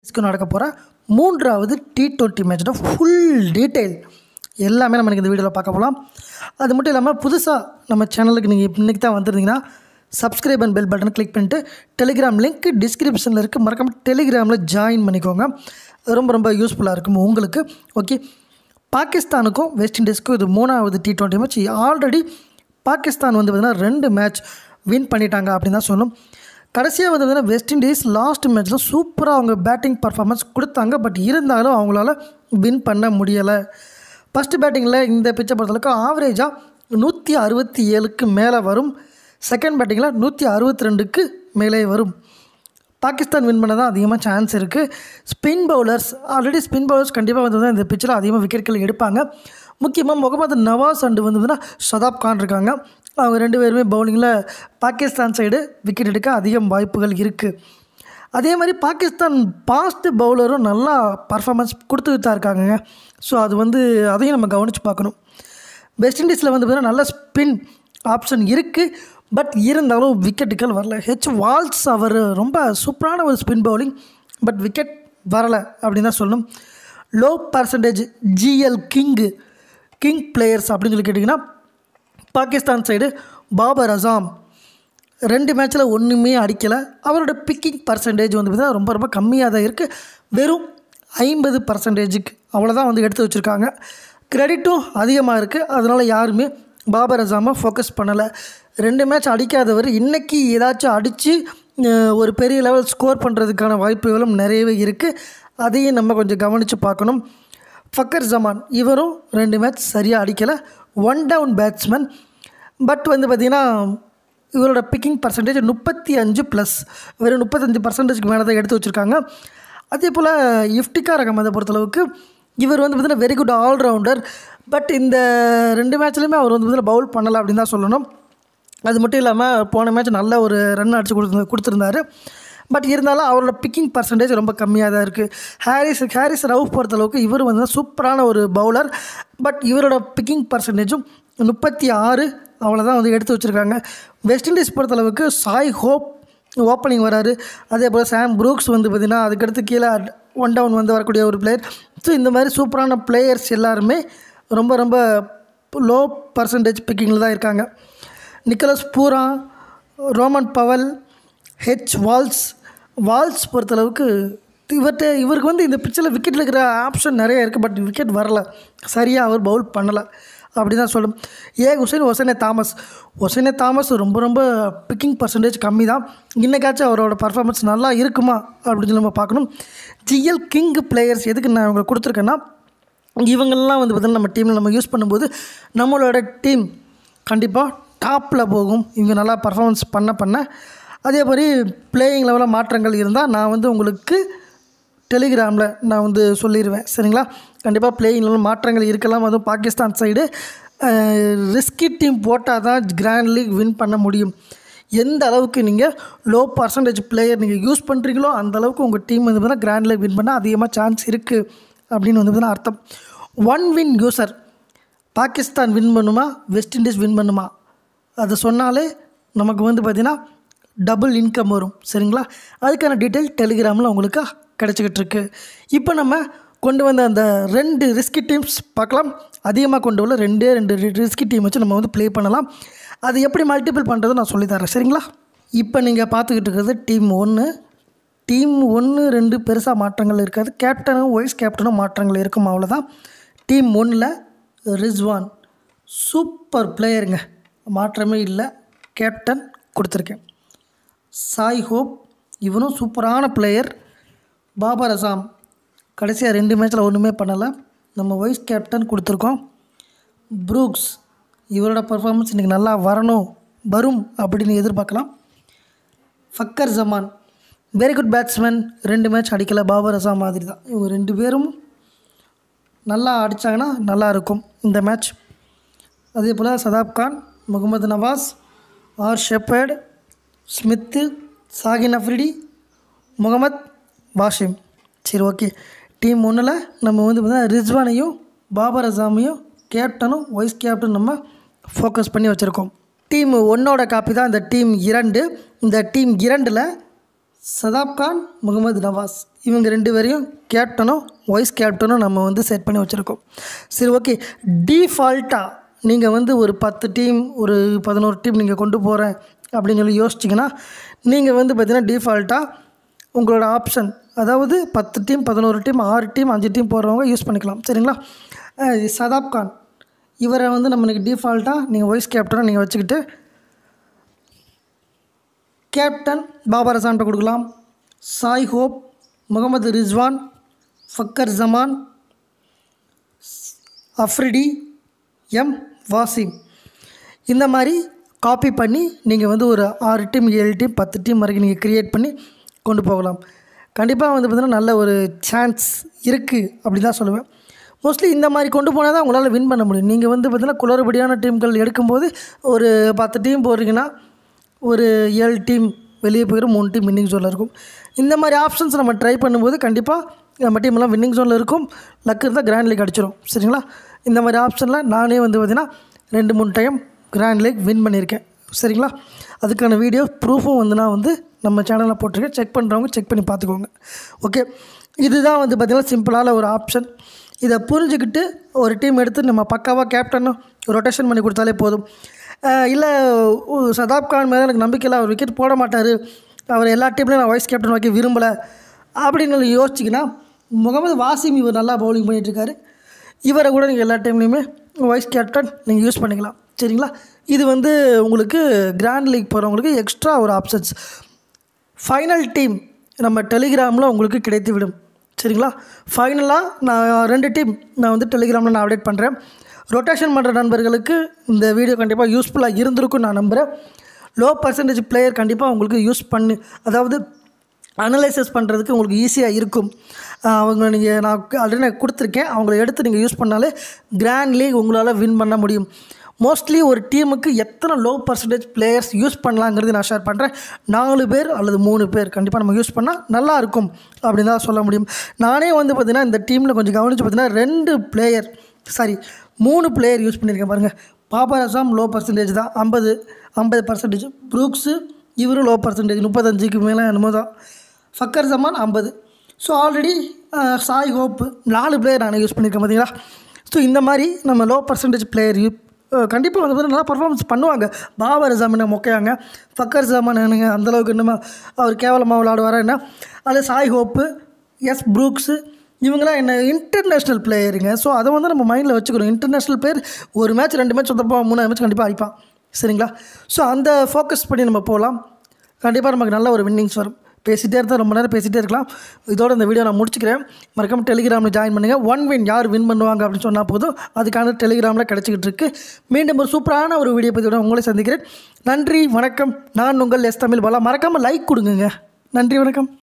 இதுக்கு நடக்க போகிற மூன்றாவது டி டுவெண்ட்டி மேட்சோட ஃபுல் டீட்டெயில் எல்லாமே நம்ம இந்த வீடியோவில் பார்க்க போகலாம் அது மட்டும் இல்லாமல் புதுசாக நம்ம சேனலுக்கு நீங்கள் இன்றைக்கி தான் வந்திருந்தீங்கன்னா subscribe and bell button click பண்ணிட்டு டெலிகிராம் லிங்க் டிஸ்கிரிப்ஷனில் இருக்குது மறக்காமல் டெலிகிராமில் ஜாயின் பண்ணிக்கோங்க ரொம்ப ரொம்ப யூஸ்ஃபுல்லாக இருக்கும் உங்களுக்கு ஓகே பாகிஸ்தானுக்கும் வெஸ்ட் இண்டீஸ்க்கும் இது மூணாவது T twenty match already Pakistan வந்து பார்த்திங்கன்னா ரெண்டு மேட்ச் வின் பண்ணிட்டாங்க அப்படின்னு தான் சொல்லணும் கடைசியாக வந்து பார்த்திங்கன்னா வெஸ்ட் இண்டீஸ் லாஸ்ட் மேட்ச்சில் சூப்பராக அவங்க பேட்டிங் பர்ஃபார்மன்ஸ் கொடுத்தாங்க பட் இருந்தாலும் அவங்களால வின் பண்ண முடியலை ஃபஸ்ட்டு பேட்டிங்கில் இந்த பிச்சை பொறுத்தளவுக்கு ஆவரேஜாக நூற்றி அறுபத்தி ஏழுக்கு மேலே வரும் செகண்ட் பேட்டிங்கில் நூற்றி அறுபத்தி ரெண்டுக்கு மேலே வரும் பாகிஸ்தான் வின் பண்ண தான் அதிகமாக சான்ஸ் இருக்குது spin bowlers already spin bowlers கண்டிப்பாக வந்து தான் இந்த பிச்சில் அதிகமாக விக்கெட்கள் எடுப்பாங்க முக்கியமாக முகமது நவாஸ் அண்டு வந்து ஷதாப் கான் இருக்காங்க அவங்க ரெண்டு பேருமே பவுலிங்கில் பாகிஸ்தான் சைடு விக்கெட் எடுக்க அதிகம் வாய்ப்புகள் இருக்குது அதே மாதிரி பாகிஸ்தான் பாஸ்ட் பவுலரும் நல்லா பர்ஃபார்மன்ஸ் கொடுத்துட்டு தான் இருக்காங்கங்க ஸோ அது வந்து அதையும் நம்ம கவனித்து பார்க்கணும் வெஸ்ட் இண்டீஸில் வந்து பார்த்திங்கன்னா நல்ல ஸ்பின் ஆப்ஷன் இருக்குது பட் இருந்தாலும் விக்கெட்டுகள் வரல ஹெச் வால்ஸ் அவர் ரொம்ப சூப்பரான ஒரு ஸ்பின் பவுலிங் பட் விக்கெட் வரலை அப்படின்னு தான் சொல்லணும் லோ பர்சன்டேஜ் ஜிஎல் கிங்கு கிங் பிளேயர்ஸ் அப்படின்னு சொல்லி கேட்டிங்கன்னா பாகிஸ்தான் சைடு பாபர் அசாம் ரெண்டு மேட்ச்சில் ஒன்றுமே அடிக்கலை அவரோட பிக்கிங் பர்சன்டேஜ் வந்து பார்த்திங்கன்னா ரொம்ப ரொம்ப கம்மியாக தான் இருக்குது வெறும் ஐம்பது பர்சன்டேஜுக்கு அவ்வளோதான் வந்து எடுத்து வச்சுருக்காங்க கிரெடிட்டும் அதிகமாக இருக்குது அதனால் யாருமே பாபர் அசாமை ஃபோக்கஸ் பண்ணலை ரெண்டு மேட்ச் அடிக்காதவர் இன்றைக்கி ஏதாச்சும் அடித்து ஒரு பெரிய லெவல் ஸ்கோர் பண்ணுறதுக்கான வாய்ப்புகளும் நிறையவே இருக்குது அதையும் நம்ம கொஞ்சம் கவனித்து பார்க்கணும் ஃபக்கர் ஜமான் இவரும் ரெண்டு மேட்ச் சரியாக அடிக்கலை ஒன் டவுன் பேட்ஸ்மேன் பட் வந்து பார்த்திங்கன்னா இவரோட பிக்கிங் பர்சன்டேஜ் முப்பத்தி அஞ்சு ப்ளஸ் வெறும் முப்பத்தஞ்சு பர்சன்டேஜ்க்கு மேலே தான் எடுத்து வச்சுருக்காங்க அதே போல் இஃப்டிகார் அகமதை பொறுத்தளவுக்கு இவர் வந்து பார்த்திங்கன்னா வெரி குட் ஆல்ரவுண்டர் பட் இந்த ரெண்டு மேட்ச்லையுமே அவர் வந்து பார்த்திங்கன்னா பவுல் பண்ணலை அப்படின்னு தான் சொல்லணும் அது மட்டும் இல்லாமல் போன மேட்ச் நல்ல ஒரு ரன் அடித்து கொடுத்து கொடுத்துருந்தாரு பட் இருந்தாலும் அவரோட பிக்கிங் பர்சன்டேஜ் ரொம்ப கம்மியாக தான் இருக்குது ஹாரிஸ் ஹாரிஸ் ரவுஃப் பொறுத்தளவுக்கு இவர் வந்து சூப்பரான ஒரு பவுலர் பட் இவரோட பிக்கிங் பர்சன்டேஜும் முப்பத்தி ஆறு அவ்வளோதான் வந்து எடுத்து வச்சுருக்காங்க வெஸ்ட் இண்டீஸ் பொறுத்தளவுக்கு சாய் ஹோப் ஓப்பனிங் வராரு அதே போல் சாம் ப்ரூக்ஸ் வந்து பார்த்திங்கன்னா அதுக்கடுத்து கீழே ஒன் டவுன் வந்து வரக்கூடிய ஒரு பிளேயர் ஸோ இந்த மாதிரி சூப்பரான பிளேயர்ஸ் எல்லாருமே ரொம்ப ரொம்ப லோ பர்சன்டேஜ் பிக்கிங்கில் தான் இருக்காங்க Nicholas Pooran Rovman Powell H Walsh Walsh பொறுத்தளவுக்கு இவர்கிட்ட இவருக்கு வந்து இந்த பிச்சில் விக்கெட்டில் இருக்கிற ஆப்ஷன் நிறைய இருக்குது பட் விக்கெட் வரல சரியாக அவர் பவுல் பண்ணலை அப்படி தான் சொல்லும் A Hosein Oshane Thomas Oshane Thomas ரொம்ப ரொம்ப பிக்கிங் பர்சன்டேஜ் கம்மி தான் இன்னைக்காச்சும் அவரோட பர்ஃபார்மன்ஸ் நல்லா இருக்குமா அப்படின்னு சொல்லி நம்ம பார்க்கணும் ஜிஎல் கிங் பிளேயர்ஸ் எதுக்கு நான் அவங்களுக்கு கொடுத்துருக்கேன்னா இவங்கெல்லாம் வந்து பார்த்திங்கன்னா நம்ம டீமில் நம்ம யூஸ் பண்ணும்போது நம்மளோட டீம் கண்டிப்பாக டாப்பில் போகும் இவங்க நல்லா பர்ஃபார்மன்ஸ் பண்ண பண்ண அதே மாதிரி பிளேயிங் லெவலில் மாற்றங்கள் இருந்தால் நான் வந்து உங்களுக்கு டெலிகிராமில் நான் வந்து சொல்லிடுவேன் சரிங்களா கண்டிப்பாக பிளேயிங் லெவலில் மாற்றங்கள் இருக்கலாம் அதுவும் பாகிஸ்தான் சைடு ரிஸ்கி டீம் போட்டால் தான் கிராண்ட் லீக் வின் பண்ண முடியும் எந்த அளவுக்கு நீங்கள் லோ பர்சன்டேஜ் பிளேயர் நீங்கள் யூஸ் பண்ணுறீங்களோ அந்த அளவுக்கு உங்கள் டீம் வந்து பார்த்தீங்கன்னா கிராண்ட் லீக் வின் பண்ண அதிகமாக சான்ஸ் இருக்குது அப்படின்னு வந்து பார்த்தீங்கன்னா அர்த்தம் one win user Pakistan win பண்ணுமா வெஸ்ட் இண்டீஸ் வின் பண்ணுமா அதை சொன்னாலே நமக்கு வந்து பார்த்திங்கன்னா டபுள் இன்கம் வரும் சரிங்களா அதுக்கான டீட்டெயில் டெலிகிராமில் உங்களுக்கு கிடச்சிக்கிட்டு இருக்கு இப்போ நம்ம கொண்டு வந்த அந்த ரெண்டு ரிஸ்கி டீம்ஸ் பார்க்கலாம் அதிகமாக கொண்டு உள்ள ரெண்டே ரெண்டு ரிஸ்கி டீம் வச்சு நம்ம வந்து ப்ளே பண்ணலாம் அது எப்படி மல்டிபிள் பண்ணுறது நான் சொல்லித்தரேன் சரிங்களா இப்போ நீங்கள் பார்த்துக்கிட்டு இருக்கிறது டீம் ஒன்று டீம் ஒன்று ரெண்டு பெருசாக மாற்றங்கள் இருக்காது கேப்டனும் வைஸ் கேப்டனும் மாற்றங்கள் இருக்கும் அவ்வளோதான் டீம் ஒன்றில் ரிஸ்வான் சூப்பர் பிளேயருங்க மாற்றமே இல்லை கேப்டன் கொடுத்துருக்கேன் சாய் ஹோப் இவனும் சூப்பரான பிளேயர் பாபர் அசாம் கடைசியாக ரெண்டு மேட்ச்சில் ஒன்றுமே பண்ணலை நம்ம வைஸ் கேப்டன் கொடுத்துருக்கோம் ப்ரூக்ஸ் இவரோட பர்ஃபார்மன்ஸ் இன்றைக்கி நல்லா வரணும் வரும் அப்படின்னு எதிர்பார்க்கலாம் Fakhar Zaman very good batsman ரெண்டு மேட்ச் அடிக்கலை பாபர் அசாம் மாதிரி தான் இவங்க ரெண்டு பேரும் நல்லா அடித்தாங்கன்னா நல்லா இருக்கும் இந்த மேட்ச் அதே போல் Shadab Khan Mohammad Nawaz R Shepherd Smith Shaheen Afridi Mohammad Wasim சரி ஓகே டீம் ஒன்றில் நம்ம வந்து பார்த்தீங்கன்னா ரிஸ்வானையும் பாபர் அசாமையும் கேப்டனும் வைஸ் கேப்டன் நம்ம ஃபோக்கஸ் பண்ணி வச்சுருக்கோம் டீம் ஒன்னோட காப்பி தான் இந்த டீம் இரண்டு இந்த டீம் இரண்டில் சதாப் கான் முகமது நவாஸ் இவங்க ரெண்டு பேரையும் கேப்டனும் வைஸ் கேப்டனும் நம்ம வந்து செட் பண்ணி வச்சுருக்கோம் சரி ஓகே டீஃபால்ட்டாக நீங்கள் வந்து ஒரு பத்து டீம் ஒரு பதினோரு டீம் நீங்கள் கொண்டு போகிறேன் அப்படின்னு சொல்லி யோசிச்சிங்கன்னா நீங்கள் வந்து பார்த்தீங்கன்னா டீஃபால்ட்டாக உங்களோட ஆப்ஷன் அதாவது பத்து டீம் பதினோரு டீம் ஆறு டீம் அஞ்சு டீம் போடுறவங்க யூஸ் பண்ணிக்கலாம் சரிங்களா அஹ் சதாப் கான் இவரை வந்து நம்மளுக்கு டிஃபால்ட்டாக நீங்கள் வைஸ் கேப்டனாக நீங்கள் வச்சுக்கிட்டு கேப்டன் பாபர் அசான்ட்ட கொடுக்கலாம் Shai Hope Mohammad Rizwan Fakhar Zaman Afridi M Wasim இந்த மாதிரி காப்பி பண்ணி நீங்கள் வந்து ஒரு ஆறு டீம் ஏழு டீம் பத்து டீம் வரைக்கும் நீங்கள் க்ரியேட் பண்ணி கொண்டு போகலாம் கண்டிப்பாக வந்து பார்த்திங்கன்னா நல்ல ஒரு சான்ஸ் இருக்குது அப்படி தான் சொல்லுவேன் மோஸ்ட்லி இந்த மாதிரி கொண்டு போனால் தான் உங்களால் வின் பண்ண முடியும் நீங்கள் வந்து பார்த்திங்கன்னா குளறுபடியான டீம்கள் எடுக்கும்போது ஒரு பத்து டீம் போடுறீங்கன்னா ஒரு ஏழு டீம் வெளியே போயிடும் மூணு டீம் வின்னிங் ஜோனில் இருக்கும் இந்த மாதிரி ஆப்ஷன்ஸ் நம்ம ட்ரை பண்ணும்போது கண்டிப்பாக நம்ம டீம்லாம் வின்னிங் ஜோனில் இருக்கும் லக் இருந்தால் கிராண்ட் லீக் அடிச்சிடும் சரிங்களா இந்த மாதிரி ஆப்ஷனில் நானே வந்து பார்த்திங்கன்னா ரெண்டு மூணு டைம் கிராண்ட் லீக் வின் பண்ணியிருக்கேன் சரிங்களா அதுக்கான வீடியோ ப்ரூஃபும் வந்து நான் வந்து நம்ம சேனலில் போட்டிருக்கேன் செக் பண்ணுறவங்க செக் பண்ணி பார்த்துக்கோங்க ஓகே இதுதான் வந்து பார்த்திங்கன்னா சிம்பிளான ஒரு ஆப்ஷன் இதை புரிஞ்சுக்கிட்டு ஒரு டீம் எடுத்து நம்ம பக்காவாக கேப்டனும் ரொட்டேஷன் பண்ணி கொடுத்தாலே போதும் இல்லை சதாப் கான் மேலே எனக்கு நம்பிக்கை இல்லை அவர் விக்கெட் போட மாட்டார் அவர் எல்லா டீம்லையும் நான் வைஸ் கேப்டன் வைக்க விரும்பலை அப்படின்னு யோசிச்சிங்கன்னா முகமது வாசிம் இவர் நல்லா பவுலிங் பண்ணிகிட்ருக்காரு இவரை கூட நீங்கள் எல்லா டைம்லையுமே வைஸ் கேப்டன் நீங்கள் யூஸ் பண்ணிக்கலாம் சரிங்களா இது வந்து உங்களுக்கு கிராண்ட் லீக் போகிறவங்களுக்கு எக்ஸ்ட்ரா ஒரு ஆப்ஷன்ஸ் ஃபைனல் டீம் நம்ம டெலிகிராமில் உங்களுக்கு கிடைத்துவிடும் சரிங்களா ஃபைனலாக நான் ரெண்டு டீம் நான் வந்து டெலிகிராமில் நான் அப்டேட் பண்ணுறேன் ரொட்டேஷன் பண்ணுற நண்பர்களுக்கு இந்த வீடியோ கண்டிப்பாக யூஸ்ஃபுல்லாக இருந்திருக்கும் நான் நம்புகிறேன் லோ பர்சன்டேஜ் பிளேயர் கண்டிப்பாக உங்களுக்கு யூஸ் பண்ணி அதாவது அனலைசஸ் பண்ணுறதுக்கு உங்களுக்கு ஈஸியாக இருக்கும் ஆஹ் அவங்க நீங்கள் நான் ஆல்ரெடி நான் கொடுத்துருக்கேன் அவங்கள எடுத்து நீங்கள் யூஸ் பண்ணாலே கிராண்ட் லீக் உங்களால் வின் பண்ண முடியும் மோஸ்ட்லி ஒரு டீமுக்கு எத்தனை லோ பர்சன்டேஜ் பிளேயர்ஸ் யூஸ் பண்ணலாங்கிறது நான் ஷேர் பண்ணுறேன் நாலு பேர் அல்லது மூணு பேர் கண்டிப்பாக நம்ம யூஸ் பண்ணால் நல்லா இருக்கும் அப்படின்னு தான் சொல்ல முடியும் நானே வந்து பார்த்திங்கன்னா இந்த டீமில் கொஞ்சம் கவனித்து பார்த்தீங்கன்னா ரெண்டு பிளேயர் சாரி மூணு பிளேயர் யூஸ் பண்ணியிருக்கேன் பாருங்கள் பாபர் அசாம் லோ பர்சன்டேஜ் தான் ஐம்பது ஐம்பது பர்சன்டேஜ் ப்ரூக்ஸு இவரும் லோ பர்சன்டேஜ் முப்பத்தஞ்சுக்கு மேலே என்னமோ தான் ஃபக்கர் ஜமான் ஐம்பது ஸோ ஆல்ரெடி சாய் ஹோப் நாலு பிளேயர் நான் யூஸ் பண்ணியிருக்கேன் பார்த்தீங்களா ஸோ இந்த மாதிரி நம்ம லோ பர்சன்டேஜ் பிளேயர் யூ கண்டிப்பாக வந்து பார்த்தீங்கன்னா நல்லா பர்ஃபார்மன்ஸ் பண்ணுவாங்க பாபர் ஜாமின் மொக்கையாங்க ஃபக்கர் ஜமான் என்னங்க அந்தளவுக்கு இன்னும் அவர் கேவலமாக விளாடுவாரா என்ன அது சாய் ஹோப்பு எஸ் ப்ரூக்ஸு இவங்களாம் என்ன இன்டர்நேஷ்னல் பிளேயருங்க ஸோ அதை வந்து நம்ம மைண்டில் வச்சுக்கணும் இன்டர்நேஷ்னல் பிளேயர் ஒரு மேட்ச் ரெண்டு மேட்ச் வந்தப்போ மூணு மேட்ச் கண்டிப்பாக அடிப்பான் சரிங்களா ஸோ அந்த ஃபோக்கஸ் பண்ணி நம்ம போகலாம் கண்டிப்பாக நமக்கு நல்ல ஒரு வின்னிங்ஸ் வரும் பேசிகிட்டே இருந்தால் ரொம்ப நேரம் பேசிகிட்டே இருக்கலாம் இதோட இந்த வீடியோ நான் முடிச்சுக்கிறேன் மறக்காமல் டெலிகிராமில் ஜாயின் பண்ணுங்கள் ஒன் வின் யார் வின் பண்ணுவாங்க அப்படின்னு சொன்னால் போதும் அதுக்கான டெலிகிராமில் கிடச்சிக்கிட்டு இருக்கு மீண்டும் ஒரு சூப்பரான ஒரு வீடியோ பற்றி உங்களை சந்திக்கிறேன் நன்றி வணக்கம் நான் உங்கள் எஸ் தமிழ் பாலா மறக்காமல் லைக் கொடுங்க நன்றி வணக்கம்